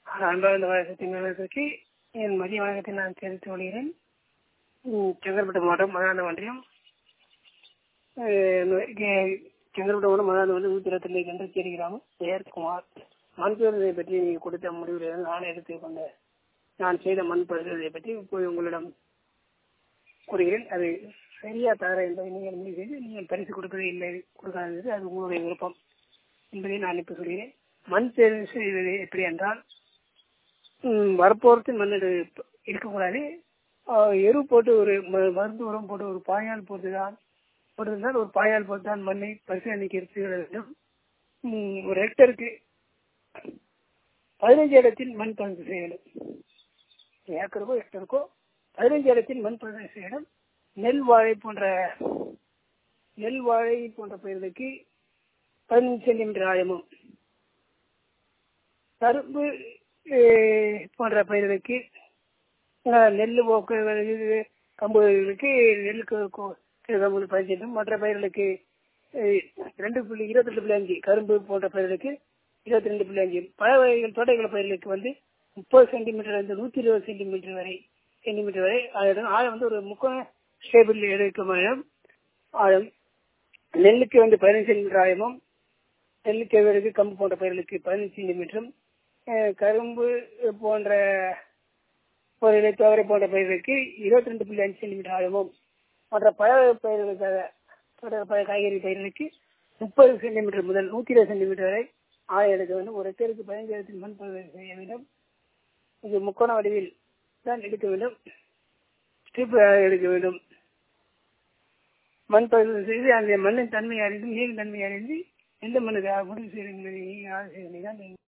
அன்பார்ந்த வழக்கத்தின் மேலருக்கு என் மதிய வணக்கத்தை நான் தெரிவித்துக் கொள்கிறேன் ம், செங்கல்பட்டு மாவட்டம் மதான ஒன்றியம் அஹ், இங்கே செங்கல்பட்டு மாவட்டம் மதான வந்து நூற்றி இருபத்தி ரெண்டு கண்டச்சேரி கிராமம் ஜெயக்குமார் மண் பரிசோதனை பற்றி நீங்கள் கொடுத்த முடிவில் நான் எடுத்துக்கொண்ட நான் செய்த மண் பரிசோதனை பற்றி இப்போது உங்களிடம் கூறுகிறேன் அது சரியா தவறா என்பதை நீங்கள் முடிவு செய்து நீங்கள் பரிசு கொடுப்பது இல்லை கொடுக்காதது அது உங்களுடைய விருப்பம் என்பதை நான் இப்போ சொல்கிறேன் மண் தேர்வு செய்வது எப்படி என்றால் ம், வரப்போறது மண் எடு- இருக்கக்கூடாது ஆஹ், எரு போட்டு ஒரு ம- மருந்து உரம் போட்டு ஒரு பாயால் போட்டுதான் போட்டிருந்தால் ஒரு பாயால் போட்டு தான் மண்ணை பரிசோதனைக்கு எடுத்துவிட வேண்டும் ம், ஒரு ஹெக்டருக்கு பதினைஞ்சு இடத்தில் மண் பரிசு செய்ய வேண்டும் ஏக்கருக்கோ ஹெக்டருக்கோ பதினைஞ்சு இடத்தில் மண் பரிசோதனை செய்ய வேண்டும் நெல் வாழை போன்ற நெல் வாழை போன்ற பயிர்களுக்கு பதினஞ்சு சென்டிமீட்டர் ஆழமும் கரும்பு அஹ், போன்ற பயிர்களுக்கு அஹ், நெல் போக்கு இது, கம்புகளுக்கு நெல்லுக்கு கொ- கம்பு பதினஞ்சு மற்ற பயிர்களுக்கு அஹ், ரெண்டு புள்ளி இருபத்தி ரெண்டு புள்ளி அஞ்சு கரும்பு போன்ற பயிர்களுக்கு இருபத்தி ரெண்டு புள்ளி அஞ்சு பல வகைகள் தோட்டக்கலை பயிர்களுக்கு வந்து முப்பது சென்டிமீட்டர் இருந்து நூத்தி இருபது சென்டிமீட்டர் வரை சென்டிமீட்டர் வரை ஆழம் ஆழம் வந்து ஒரு முக்கோண ஸ்டேபிள் எடுக்கும் ஆழம் ஆழம் நெல்லுக்கு வந்து பதினஞ்சு சென்டிமீட்டர் ஆழமும் நெல்லு கேழ்வரகு கம்பு போன்ற பயிர்களுக்கு பதினஞ்சு சென்டிமீட்டரும் அஹ், கரும்பு போன்ற பயிர்களை துவரை போன்ற பயிர்களுக்கு இருபத்தி ரெண்டு புள்ளி அஞ்சு சென்டிமீட்டர் ஆழமும் மற்ற பழ பயிர்களுக்காக தோட்ட பழ காய்கறி பயிர்களுக்கு முப்பது சென்டிமீட்டர் முதல் நூத்தி இருபது சென்டிமீட்டர் வரை ஆழம் எடுக்க வேண்டும் ஒரு ஹெக்டருக்கு பதினஞ்சாயிரத்தில் மண் பரிசோதனை செய்ய வேண்டும் இது முக்கோண வடிவில் தான் எடுக்க வேண்டும் ஸ்ட்ரிப் எடுக்க வேண்டும் மண் பரிசோதனை செய்து அந்த மண்ணின் தன்மை அறிந்து நீரின் தன்மை அறிந்து எந்த மண்ணுக்கு முடிவு செய்ய என்பதை ஆலோசனை தான்